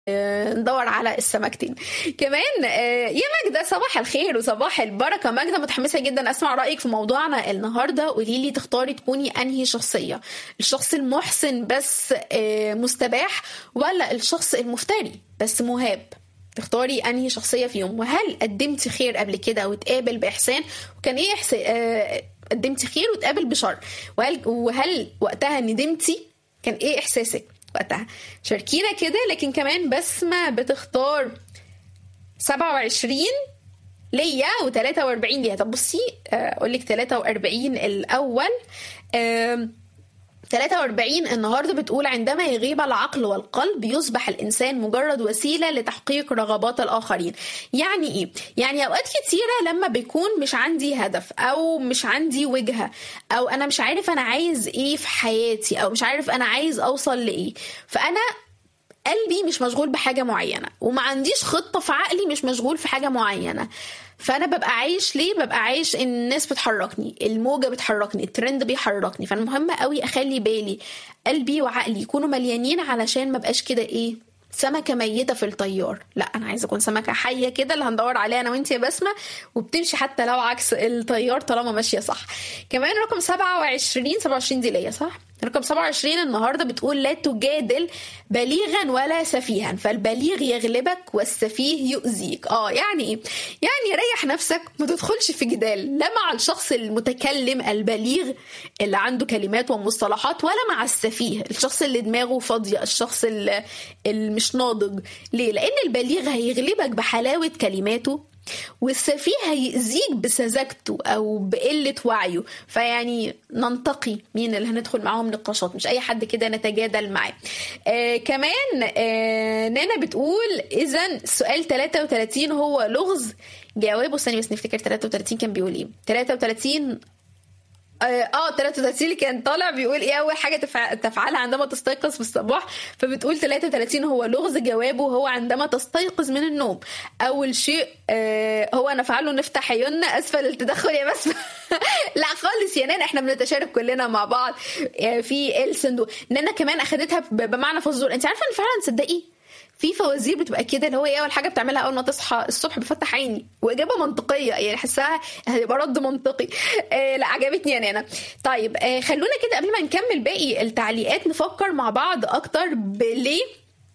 ندور على السمكتين كمان يا ماجدة صباح الخير وصباح البركة ماجدة متحمسة جدا أسمع رأيك في موضوعنا النهاردة قولي لي تختاري تكوني أنهي شخصية الشخص المحسن بس مستباح ولا الشخص المفتري بس مهاب تختاري انهي شخصيه فيهم وهل قدمتي خير قبل كده وتقابل باحسان وكان ايه إحس... آه... قدمتي خير وتقابل بشر وهل وهل وقتها ندمتي كان ايه احساسك وقتها شاركينا كده لكن كمان بسمة بتختار 27 ليا و43 ليها طب بصي اقول لك 43 الاول أه 43 النهارده بتقول عندما يغيب العقل والقلب يصبح الانسان مجرد وسيله لتحقيق رغبات الاخرين يعني ايه يعني اوقات كتيره لما بيكون مش عندي هدف او مش عندي وجهه او انا مش عارف انا عايز ايه في حياتي او مش عارف انا عايز اوصل لايه فانا قلبي مش مشغول بحاجه معينه وما عنديش خطه في عقلي مش مشغول في حاجه معينه فانا ببقى عايش ليه ببقى عايش ان الناس بتحركني الموجه بتحركني الترند بيحركني فانا مهم قوي اخلي بالي قلبي وعقلي يكونوا مليانين علشان ما بقاش كده ايه سمكة ميتة في الطيار لا أنا عايزة أكون سمكة حية كده اللي هندور عليها أنا وأنت يا بسمة وبتمشي حتى لو عكس الطيار طالما ماشية صح كمان رقم 27 27 دي ليا صح رقم 27 النهارده بتقول لا تجادل بليغا ولا سفيها فالبليغ يغلبك والسفيه يؤذيك اه يعني ايه يعني ريح نفسك ما تدخلش في جدال لا مع الشخص المتكلم البليغ اللي عنده كلمات ومصطلحات ولا مع السفيه الشخص اللي دماغه فاضيه الشخص اللي, اللي مش ناضج ليه لان البليغ هيغلبك بحلاوه كلماته والسفيه هيأذيك بسذاجته او بقله وعيه فيعني ننتقي مين اللي هندخل معاهم نقاشات مش اي حد كده نتجادل معاه آه كمان آه نانا بتقول اذا سؤال 33 هو لغز جوابه ثانيه بس نفتكر 33 كان بيقول ايه 33 اه 33 اللي كان طالع بيقول ايه اول حاجه تفع... تفعلها عندما تستيقظ في الصباح فبتقول 33 هو لغز جوابه هو عندما تستيقظ من النوم اول شيء آه هو نفعله نفتح عيوننا اسفل التدخل يا بس لا خالص يا نانا احنا بنتشارك كلنا مع بعض في الصندوق نانا كمان اخدتها بمعنى فزور انت عارفه ان فعلا تصدقي في فوازير بتبقى كده اللي هو ايه اول حاجه بتعملها اول ما تصحى الصبح بفتح عيني واجابه منطقيه يعني احسها هيبقى رد منطقي آه لا عجبتني يا نانا طيب آه خلونا كده قبل ما نكمل باقي التعليقات نفكر مع بعض اكتر بليه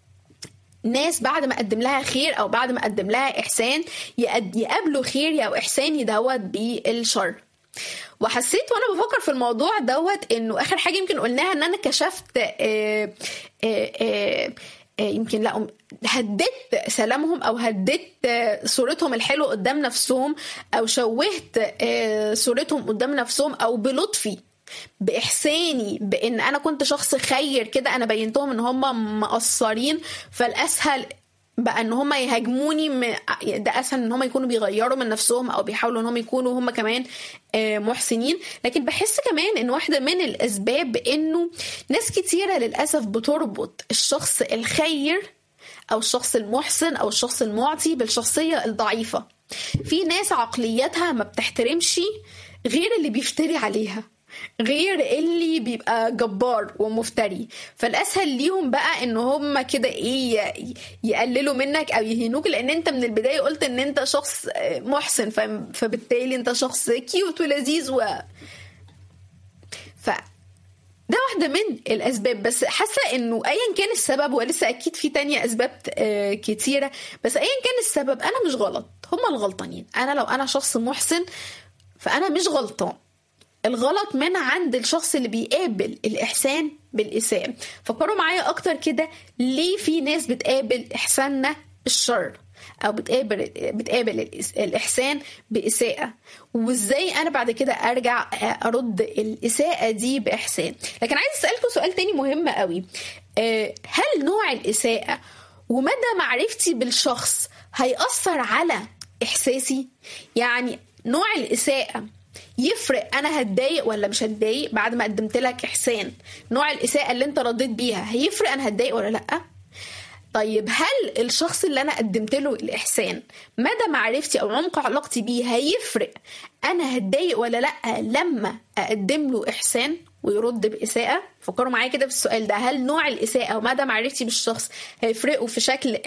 ناس بعد ما قدم لها خير او بعد ما قدم لها احسان يقابلوا خير او احسان يدوت بالشر وحسيت وانا بفكر في الموضوع دوت انه اخر حاجه يمكن قلناها ان انا كشفت آه آه آه يمكن لا هديت سلامهم او هديت صورتهم الحلوه قدام نفسهم او شوهت صورتهم قدام نفسهم او بلطفي باحساني بان انا كنت شخص خير كده انا بينتهم ان هم مقصرين فالاسهل بقى ان هم يهاجموني م... ده اسهل ان هم يكونوا بيغيروا من نفسهم او بيحاولوا ان هم يكونوا هم كمان محسنين لكن بحس كمان ان واحده من الاسباب انه ناس كتيره للاسف بتربط الشخص الخير او الشخص المحسن او الشخص المعطي بالشخصيه الضعيفه في ناس عقليتها ما بتحترمش غير اللي بيفتري عليها غير اللي بيبقى جبار ومفتري فالاسهل ليهم بقى ان هم كده ايه يقللوا منك او يهينوك لان انت من البدايه قلت ان انت شخص محسن فبالتالي انت شخص كيوت ولذيذ و ف ده واحدة من الأسباب بس حاسة إنه أيا كان السبب ولسه أكيد في تانية أسباب كتيرة بس أيا كان السبب أنا مش غلط هما الغلطانين أنا لو أنا شخص محسن فأنا مش غلطان الغلط من عند الشخص اللي بيقابل الإحسان بالإساءة فكروا معايا أكتر كده ليه في ناس بتقابل إحساننا بالشر او بتقابل بتقابل الاحسان باساءه وازاي انا بعد كده ارجع ارد الاساءه دي باحسان لكن عايز اسالكم سؤال تاني مهم قوي هل نوع الاساءه ومدى معرفتي بالشخص هيأثر على احساسي يعني نوع الاساءه يفرق انا هتضايق ولا مش هتضايق بعد ما قدمت لك احسان نوع الاساءه اللي انت رديت بيها هيفرق انا هتضايق ولا لا طيب هل الشخص اللي انا قدمت له الاحسان مدى معرفتي او عمق علاقتي بيه هيفرق انا هتضايق ولا لا لما اقدم له احسان ويرد بإساءة فكروا معايا كده في السؤال ده هل نوع الإساءة ومدى معرفتي بالشخص هيفرقوا في شكل